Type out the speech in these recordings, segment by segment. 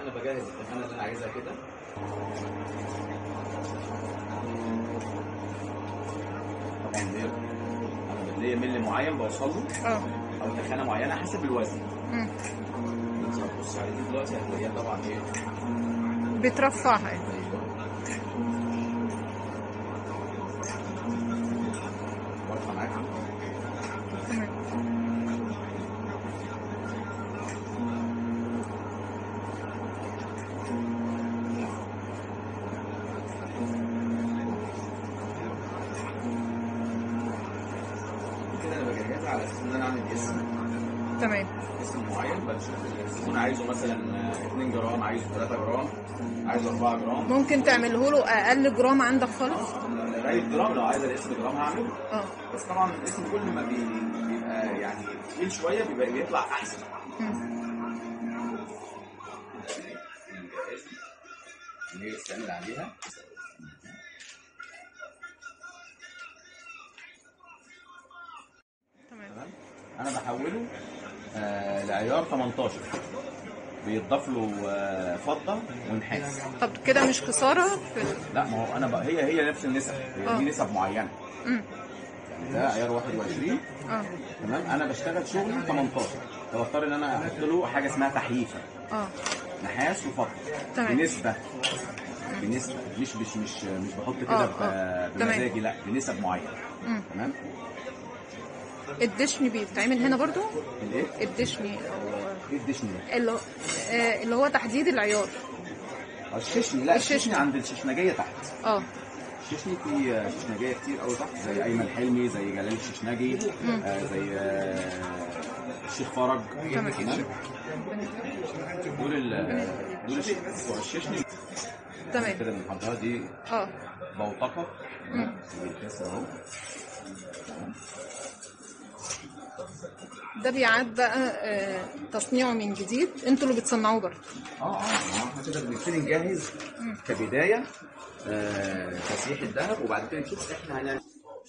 انا بجهز الدهانه اللي انا عايزها كده طبعا ليا انا ليا ملي معين بوصل له اه او تخانه معينه حسب الوزن مم. انت هتبص عليه دلوقتي هتلاقيها طبعا ايه بترفعها يعني. واقفه معاك تمام كده انا بجهزها على اساس ان انا اعمل اسم تمام اسم معين بشوف الزبون عايزه مثلا 2 جرام عايزه 3 جرام عايزه 4 جرام ممكن تعمله له اقل جرام عندك خالص لغايه جرام لو عايز الاسم جرام هعمله اه بس طبعا الاسم كل ما بي- بيبقى يعني تقيل شويه بيبقى بيطلع احسن مم. اللي هي بتستعمل عليها تمام تمام انا بحوله آه لعيار 18 بيتضاف له آه فضه ونحاس طب كده مش خساره في لا ما هو انا بقى هي هي نفس النسب هي آه. دي نسب معينه مم. يعني ده عيار 21 اه تمام انا بشتغل شغلي 18 فبضطر ان انا احط له حاجه اسمها تحييفه اه نحاس وفضه تمام. بنسبه بنسبه مش مش مش مش بحط كده آه، ب- آه. تمام. بمزاجي لا بنسب معينه مم. تمام الدشني بيتعمل هنا برضو الايه؟ الدشني او ايه الدشني ده؟ اللي هو آه، اللي هو تحديد العيار آه، الششني لا الششني. الششني عند الششنجيه تحت اه الششني في ششنجيه كتير قوي تحت زي ايمن حلمي زي جلال الششنجي آه زي آه الشيخ فرج تمام. تمام دول ال دول الش- بتوع الششني تمام كده بنحطها دي اه بوتقه مم. بيتكسر اهو ده بيعاد بقى آه، تصنيعه من جديد انتوا اللي بتصنعوه برضه اه اه ما احنا كده بنبتدي نجهز كبدايه آه تسييح الذهب وبعد كده نشوف احنا هنعمل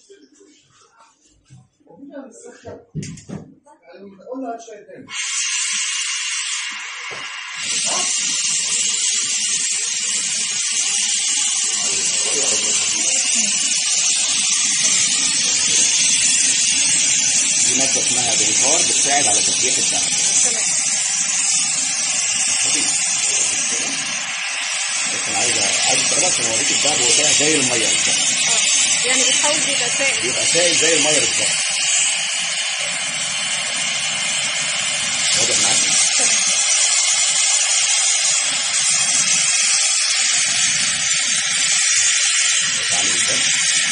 دي ماده اسمها بنكار بتساعد على تسييح الذهب تمام بس انا عايز عايز استخدمها عشان اوريك الدهب وهو طالع زي الميه بالظبط اه يعني بتحاول يبقى سائل بيبقى سائل زي الميه بالظبط واضح معاك؟ بص عامل ازاي؟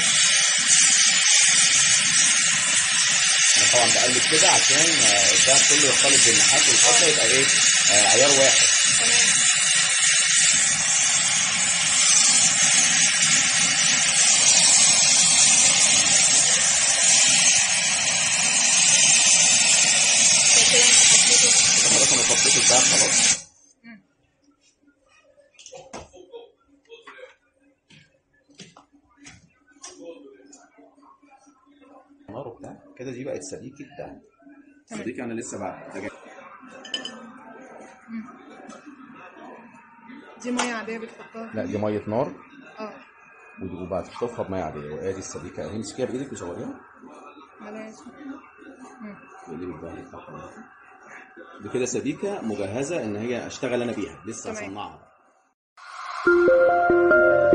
انا طبعا بقلب كده عشان آه، الدهب كله يختلط بالنحاس والفضه يبقى ايه؟ آه، عيار واحد تمام كده انت حطيته كده خلاص انا فضيت الدهب خلاص مم. نار وبتاع كده دي بقت سبيكه الدهب تمام. سبيكه انا لسه بعد دي ميه عاديه بتحطها لا دي ميه نار اه وبعد تشطفها بميه عاديه وادي السبيكه اهي امسكيها بايدك وصوريها بلاش مم. واقلبي الظهر بتاعها دي كده سبيكه مجهزه ان هي اشتغل انا بيها لسه تمام. هصنعها